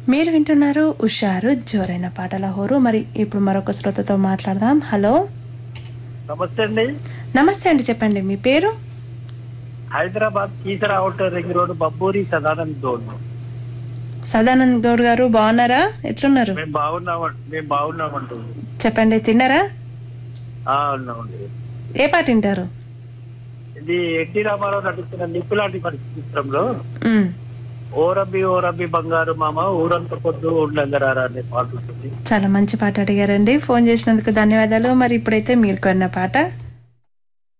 మీరు వింటున్నారు ఉషారు జోరైన పాటల హోరు మరి ఇప్పుడు మరొక శ్రోతతో మాట్లాడదాం హలో నమస్తే అండి నమస్తే అండి చెప్పండి మీ పేరు Hyderabad Keesara outer ring road Babburi Sadanand Goud Sadanand Goud garu బాగున్నారా ఎట్లున్నారు మేము బాగున్నాం మేము బాగున్నామండి చెప్పండి తిన్నారా ఆ, ఉన్నామండి ఏ పాట వింటారు ఇది ఎన్టీ రామారావు నటిస్తున్న నిప్పులాంటి పరిస్థితి చిత్రంలో మ్, ఓ రబ్బి ఓ రబ్బి బంగారు మామ ఊరంత పొద్దు ఉండంగరారా అనే పాట ఉంటుంది చాలా మంచి పాట అడిగారండి ఫోన్ చేసినందుకు ధన్యవాదాలు మరి ఇప్పుడైతే మీరు కొన్న పాట